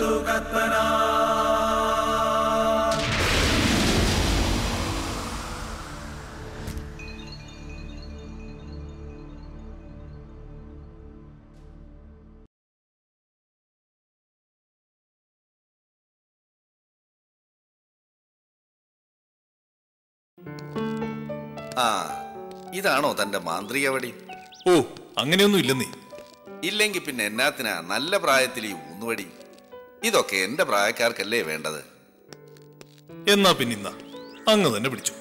ആ ഇതാണോ തന്റെ മാന്ത്രിക വടി ഓ അങ്ങനെയൊന്നും ഇല്ലെന്നേ ഇല്ലെങ്കിൽ പിന്നെ എന്നാത്തിനാ നല്ല പ്രായത്തിൽ ഈ ഊന്നുവടി ഇതൊക്കെ എന്റെ പ്രായക്കാർക്കല്ലേ വേണ്ടത് എന്നാ പിന്നിന്ന അങ്ങ് തന്നെ പിടിച്ചു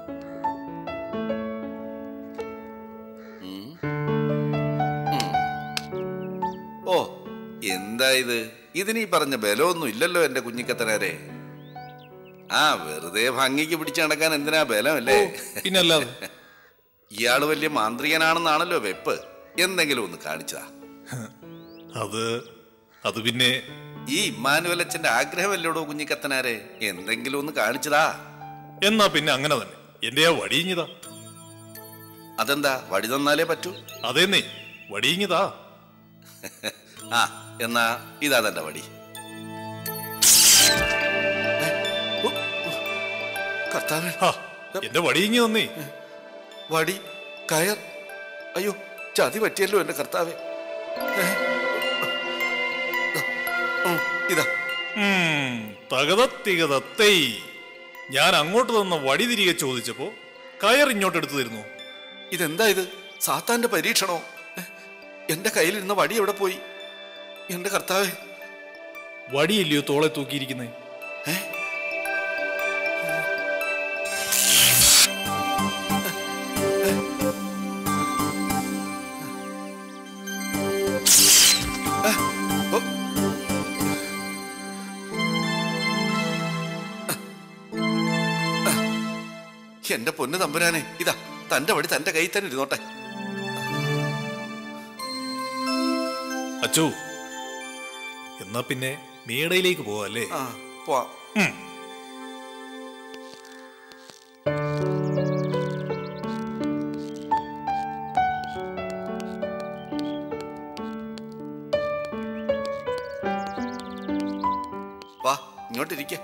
ഓ എന്താ ഇത് ഇതിന് ഈ പറഞ്ഞ ബലമൊന്നും ഇല്ലല്ലോ എന്റെ കുഞ്ഞിക്കത്തനാരെ ആ വെറുതെ ഭംഗിക്ക് പിടിച്ചു നടക്കാൻ എന്തിനാ ബലമല്ലേ പിന്നല്ലാതെ ഇയാള് വലിയ മാന്ത്രികനാണെന്നാണല്ലോ വെപ്പ് എന്തെങ്കിലും ഒന്ന് കാണിച്ചതാ അത് അത് പിന്നെ ഈ ഇമ്മാനുവൽ അച്ഛന്റെ ആഗ്രഹമല്ലോടോ കുഞ്ഞിക്കത്തനാരെ എന്തെങ്കിലും ഒന്ന് കാണിച്ചതാ എന്നാ പിന്നെ അങ്ങനെ തന്നെ എന്റെ ആ വടിയിഞ്ഞതാ അതെന്താ വടി തന്നാലേ പറ്റൂ അതേന്നേ വടിയിഞ്ഞതാ ആ എന്നാ ഇതാ തന്റെ വടി ഏ, ഉ, ഉ, കർത്താവേ ഹാ എന്റെ വടിയിഞ്ഞു തന്നേ വടി കയർ അയ്യോ ചതി പറ്റിയല്ലോ എന്റെ കർത്താവേ ഏ, ഉം, ഇതാ ഉം, തകതത്തികതത്തൈ ഞാൻ അങ്ങോട്ട് തന്ന വടി തിരികെ ചോദിച്ചപ്പോ കയർ ഇങ്ങോട്ട് എടുത്തു തരുന്നു ഇതെന്താ ഇത് സാത്താന്റെ പരീക്ഷണോ ഏ, എന്റെ കയ്യിലിരുന്ന വടി എവിടെ പോയി എന്റെ കർത്താവേ വടിയില്ലയോ തോളെ തൂക്കിയിരിക്കുന്നേ ഏ? ഓ. എന്റെ പൊന്ന് തമ്പുരാനെ ഇതാ തന്റെ വടി തന്റെ കയ്യിൽ തന്നെ ഇരുന്നോട്ടെ അച്ചോ എന്നാ പിന്നെ മേടയിലേക്ക് പോവാല്ലേ ആ പോവാം ഉം. വാ ഇങ്ങോട്ടിരിക്ക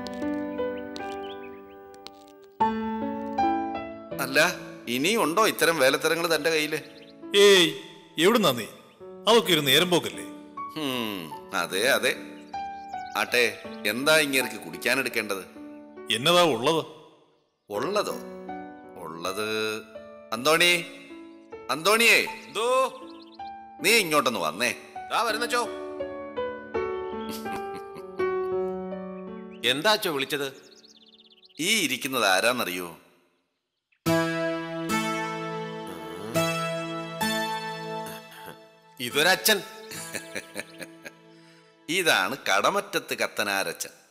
അല്ല ഇനിയും ഉണ്ടോ ഇത്തരം വേലത്തരങ്ങൾ തന്റെ കയ്യില് ഏയ് എവിടുന്നാ നീ അതൊക്കെ ഒരു നേരം പോക്കല്ലേ ഹും, അതെ അതെ ആട്ടെ എന്താ ഇങ്ങേർക്ക് കുടിക്കാനെടുക്കേണ്ടത് എന്നതാ ഉള്ളത് ഉള്ളതോ ഉള്ളത് അന്തോണി അന്തോണിയേ എന്തോ നീ ഇങ്ങോട്ടൊന്ന് വന്നേ ദാ വരുന്നച്ചോ എന്താ അച്ചോ വിളിച്ചത് ഈ ഇരിക്കുന്നത് ആരാന്നറിയോ ഇതൊരച്ഛൻ ഇതാണ് കടമറ്റത്ത് കത്തനാരച്ചൻ